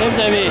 ابدا بيه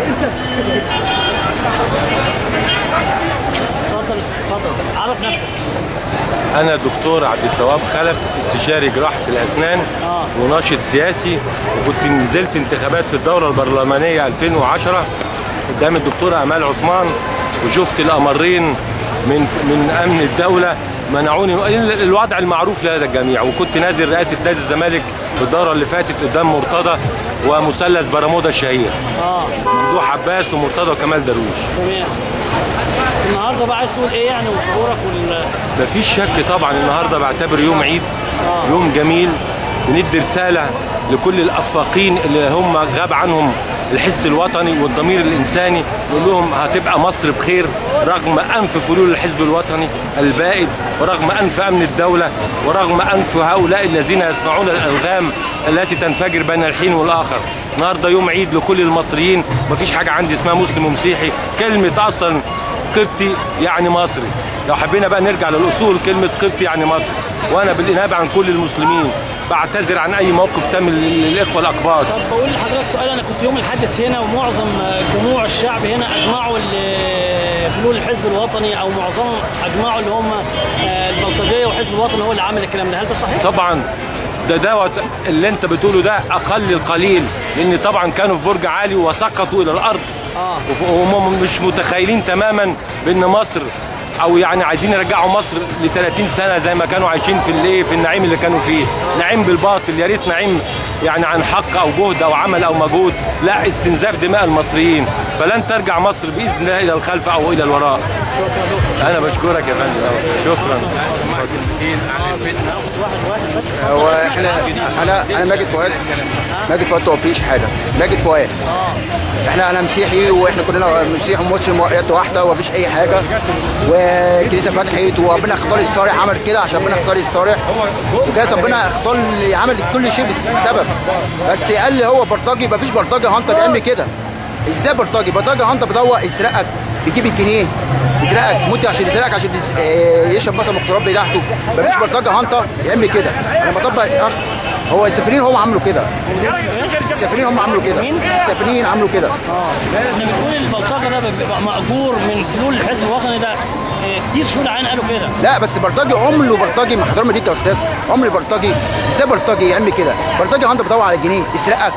اتفضل اتفضل عرف نفسك أنا الدكتور عبد التواب خلف استشاري جراحة الأسنان آه. وناشط سياسي وكنت نزلت انتخابات في الدورة البرلمانية 2010 قدام الدكتورة أمال عثمان وشفت الأمرين من من أمن الدولة منعوني الوضع المعروف لدى الجميع وكنت نازل رئاسة نادي الزمالك في الدورة اللي فاتت قدام مرتضى ومثلث برمودا الشهير اه ممدوح عباس ومرتضى وكمال درويش تمام النهارده بقى عايز تقول ايه يعني وشعورك وال مفيش شك طبعا النهارده بعتبر يوم عيد يوم جميل بندي رساله لكل الافاقين اللي هم غاب عنهم الحس الوطني والضمير الانساني نقول لهم هتبقى مصر بخير رغم انف فلول الحزب الوطني البائد ورغم انف امن الدوله ورغم انف هؤلاء الذين يصنعون الالغام التي تنفجر بين الحين والاخر النهارده يوم عيد لكل المصريين مفيش حاجه عندي اسمها مسلم ومسيحي كلمه اصلا قبطي يعني مصري لو حبينا بقى نرجع للاصول كلمه قبطي يعني مصري وانا بالانابه عن كل المسلمين بعتذر عن اي موقف تم للاخوه الاقباط طب بقول لحضرتك سؤال انا كنت يوم الحادث هنا ومعظم جموع الشعب هنا اجمعوا ال- فلول الحزب الوطني او معظمهم اجمعوا اللي هم آه، البلطجيه والحزب الوطني هو اللي عامل الكلام ده هل ده صحيح؟ طبعا ده دوت اللي انت بتقوله ده اقل القليل لان طبعا كانوا في برج عالي وسقطوا الى الارض اه وف- وهم مش متخيلين تماما بان مصر او يعني عايزين يرجعوا مصر ل 30 سنه زي ما كانوا عايشين في الايه في النعيم اللي كانوا فيه نعيم بالباطل يا ريت نعيم يعني عن حق او جهد او عمل او مجهود لا استنزاف دماء المصريين فلن ترجع مصر باذن الله الى الخلف او الى الوراء انا بشكرك يا فندم شكرا واحد واحد بس هو احنا انا انا ماجد فؤاد ماجد فؤاد توفيق حاجه ماجد فؤاد احنا انا مسيحي واحنا كلنا مسيحي ومسلم وقت واحده ومفيش اي حاجه والكنيسه فتحت وربنا اختار الصالح عمل كده عشان ربنا اختار الصالح وكده ربنا اختار اللي عمل كل شيء بس- بسبب بس قال لي هو بلطجي مفيش بلطجي هانطه بيعمل كده ازاي بلطجي بلطجي هانطه بدور يسرقك بيجيب الجنيه يسرقك ممكن عشان يسرقك عشان يس- آه، يشرب مثلا مخدرات بتاعته مفيش بلطجي هانطه يعمل كده انا بطبق هو السفرين هم عملوا كده السفرين هم عملوا كده السفرين عملوا كده احنا بنقول البلطجه ده بيبقى مأجور من فلول الحزب الوطني ده آه، كتير شهود عين قالوا كده لا بس بلطجي عمره بلطجي مع احترامي ليك يا استاذ عمر بلطجي ازاي بلطجي يعمل كده بلطجي عنده بيدور على الجنيه يسرقك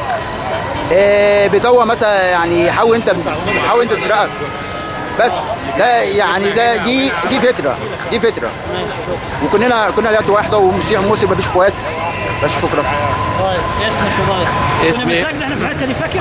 آه بيدور مثلا يعني يحاول انت يحاول انت تسرقك بس ده يعني ده دي دي فتره دي فتره ماشي شكرا وكلنا كنا يد واحده ومسيح ومسلم مفيش اخوات بس شكرا طيب اسمك يا ريس اسمي- كنا بنسجل احنا في الحته دي فاكر؟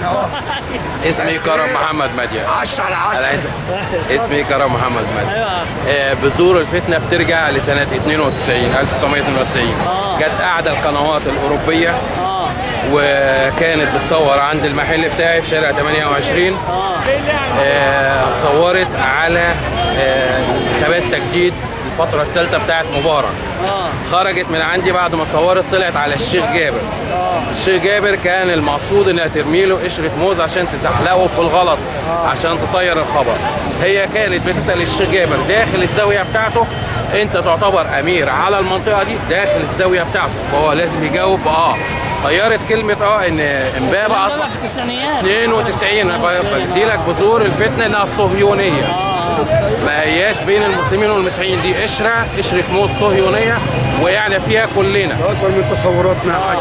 اسمي كرم محمد مديا 10 على أنا عايز- اسمي كرم محمد مديا ايوه آه، بذور الفتنه بترجع لسنه 92 1992 آه. كانت احدى القنوات الاوروبيه اه وكانت بتصور عند المحل بتاعي في شارع 28 اه آه، صورت على آه، انتخابات تجديد الفترة الثالثة بتاعت مبارك اه خرجت من عندي بعد ما صورت طلعت على الشيخ جابر الشيخ جابر كان المقصود انها ترمي له قشرة موز عشان تزحلقه في الغلط عشان تطير الخبر هي كانت بتسأل الشيخ جابر داخل الزاوية بتاعته انت تعتبر امير على المنطقة دي داخل الزاوية بتاعته فهو لازم يجاوب اه طيرت كلمة اه ان امبابة ده اصبح بقى في التسعينيات 92 انا بدي لك بذور الفتنه انها صهيونيه ما هياش بين المسلمين والمسيحيين دي قشره قشره موز صهيونيه وقعنا فيها كلنا اكبر من تصوراتنا يا حاج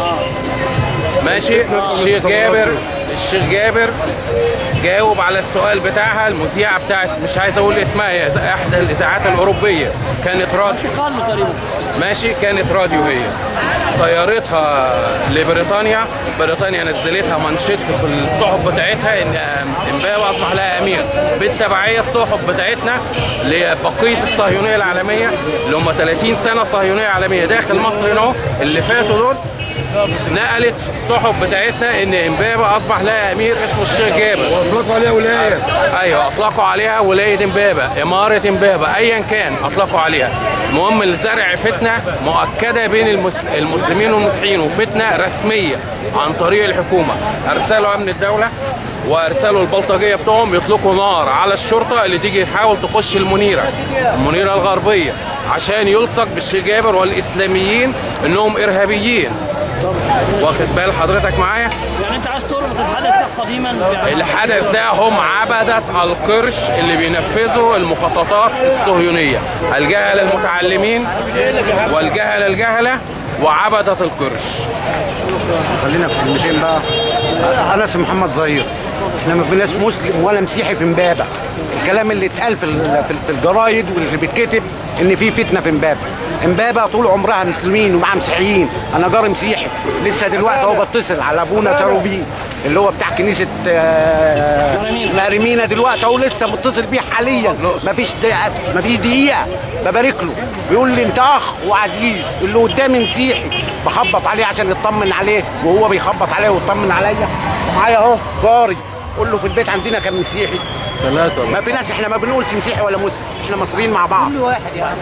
ماشي الشيخ جابر الشيخ جابر جاوب على السؤال بتاعها المذيعه بتاعت مش عايز اقول اسمها هي احدى الاذاعات الاوروبيه كانت راديو قالوا تقريبا ماشي كانت راديو هي طيارتها لبريطانيا بريطانيا نزلتها منشط في الصحف بتاعتها ان امبابه اصبح لها امير بالتبعيه الصحف بتاعتنا لبقيه الصهيونيه العالميه اللي هم 30 سنه صهيونيه عالميه داخل مصر هنا اهو اللي فاتوا دول نقلت في الصحف بتاعتنا ان امبابه اصبح لها امير اسمه الشيخ جابر اطلقوا عليها ولايه ايوه اطلقوا عليها ولايه امبابه اماره امبابه ايا كان اطلقوا عليها المهم الزرع فتنه مؤكده بين المسل... المسلمين والمسيحيين وفتنه رسميه عن طريق الحكومه ارسلوا امن الدوله وارسلوا البلطجيه بتوعهم يطلقوا نار على الشرطه اللي تيجي تحاول تخش المنيره المنيره الغربيه عشان يلصق بالشيخ جابر والاسلاميين انهم ارهابيين واخد بال حضرتك معايا يعني انت عايز تربط الحدث ده قديما يعني الحدث ده هم عبدة القرش اللي بينفذوا المخططات الصهيونية الجهل المتعلمين والجهل الجهلة وعبدة القرش خلينا في كلمتين بقى انا اسمي محمد ظهير احنا ما فيناش مسلم ولا مسيحي في امبابه الكلام اللي اتقال في ال- في ال- في الجرايد واللي بيتكتب ان في فتنه في امبابه امبابه طول عمرها مسلمين ومعاها مسيحيين انا جاري مسيحي لسه دلوقتي اهو بتصل على ابونا تروبين اللي هو بتاع كنيسه آه، مريمينا. مريمينا دلوقتي اهو لسه متصل بيه حاليا مفيش دقيقه مفيش دقيقه ببارك له بيقول لي انت اخ وعزيز اللي قدامي مسيحي بخبط عليه عشان يطمن عليه وهو بيخبط عليا ويطمن عليا معايا اهو جاري قول له في البيت عندنا كان مسيحي ثلاثة ما في ناس احنا ما بنقولش مسيحي ولا مسلم احنا مصريين مع بعض كل واحد يعني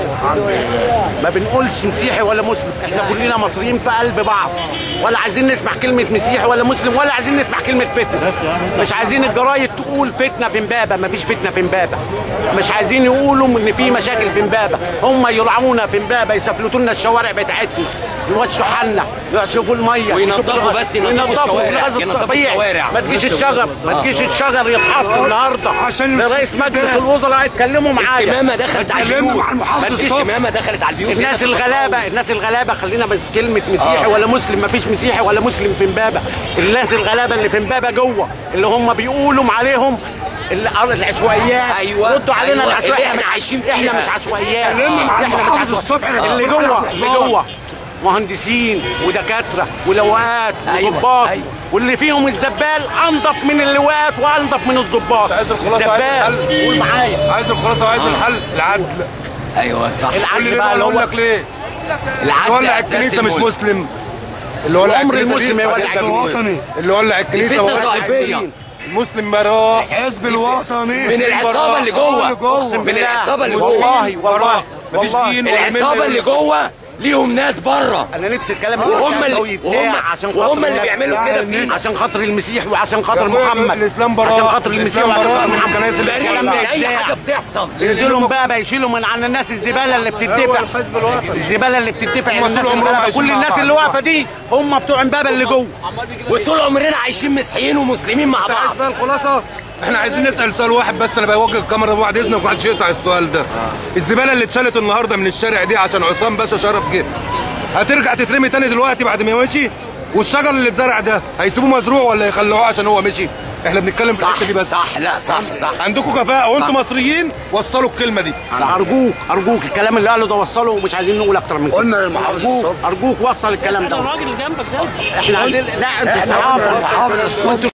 ما بنقولش مسيحي ولا مسلم احنا كلنا مصريين في قلب بعض ولا عايزين نسمع كلمة مسيحي ولا مسلم ولا عايزين نسمع كلمة فتنة مش عايزين الجرايد تقول فتنة في امبابة ما فيش فتنة في امبابة مش عايزين يقولوا ان في مشاكل في امبابة هم يرعونا في امبابة يسفلتوا لنا الشوارع بتاعتنا يوسعوا حالنا يشوفوا الميه وينظفوا يشوفوا- بس، ينظفوا الشوارع، الغاز ينظفوا الطبيعي. الشوارع. ما تجيش الشجر ما تجيش الشجر يتحط النهارده عشان رئيس مجلس الوزراء هيتكلموا معايا الكمامه دخلت على اتكلمنا البيوت مع المحافظ ما تجيش الصبح. كمامه دخلت على البيوت الناس الغلابه الناس الغلابه خلينا من كلمه مسيحي آه. ولا مسلم ما فيش مسيحي ولا مسلم في امبابه الناس الغلابه اللي في امبابه جوه اللي هم بيقولوا عليهم ال- العشوائيات أيوة، ردوا علينا أيوة، العشوائيات اللي إحنا عايشين احنا فيها. مش عشوائيات اتكلمنا مع احنا مش المحافظ عشوائيات. الصبح، اللي آه. جوه اللي جوه مهندسين ودكاتره ولواءات أيوة، وضباط أيوة. واللي فيهم الزبال انضف من اللواءات وانضف من الضباط عايز الخلاصة، عايز الزبال الحل. قول معايا عايز الخلاصه وعايز الحل العدل ايوه صح قول لي العدل ليه بقى بقى اللي اقول هو لك ليه اللي العدل ولع أساس الكنيسه مش الملك. مسلم اللي ولع عمر الكنيسه المسلم دي يولع بعد إذنك الوطني. المسلم. اللي ولع الكنيسه فتنة هو طائفية. المسلم براء حزب الوطني من العصابه اللي جوه جوه. من العصابه اللي والله جوه والله مفيش والله دين ولا العصابه ملة اللي ولا- جوه ليهم ناس بره انا نفسي الكلام وهم يتذاع اللي- ويتذاع وهم- عشان وهم خاطر اللي النبي. بيعملوا كده فينا. عشان خاطر المسيح وعشان خاطر يا أخويا محمد الإسلام براء. عشان خاطر المسيح الإسلام وعشان براء خاطر من محمد الكنائس اللي بريء الكلام من ده اي يتذاع. حاجه بتحصل ينزلوا بقى بقى يشيلوا من عن الناس الزباله اللي بتدفع الحزب الوطني. الزباله اللي بتدفع هم الناس طول عمرهم الغلابه عايشين كل مع الناس بعض. اللي واقفه دي هم بتوع امبابه اللي جوه وطول عمرنا عايشين مسيحيين ومسلمين مع انت عايز بعض بقى الخلاصه احنا عايزين نسال سؤال واحد بس انا بوجه الكاميرا بعد اذنك ومحدش يقطع السؤال ده الزباله اللي اتشالت النهارده من الشارع دي عشان عصام باشا شرف جه هترجع تترمي تاني دلوقتي بعد ما مشي والشجر اللي اتزرع ده هيسيبوه مزروع ولا يخلوه عشان هو مشي احنا بنتكلم في صح الحته دي بس صح لا صح صح عندكم كفاءه وانتم مصريين وصلوا الكلمه دي ارجوك ارجوك الكلام اللي قاله ده وصله ومش عايزين نقول اكتر من كده قلنا للمحافظ ارجوك الصبح. ارجوك وصل الكلام اسأل ده الراجل اللي جنبك ده احنا عايزين لا انت احنا صحابه قلنا للمحافظ الصبح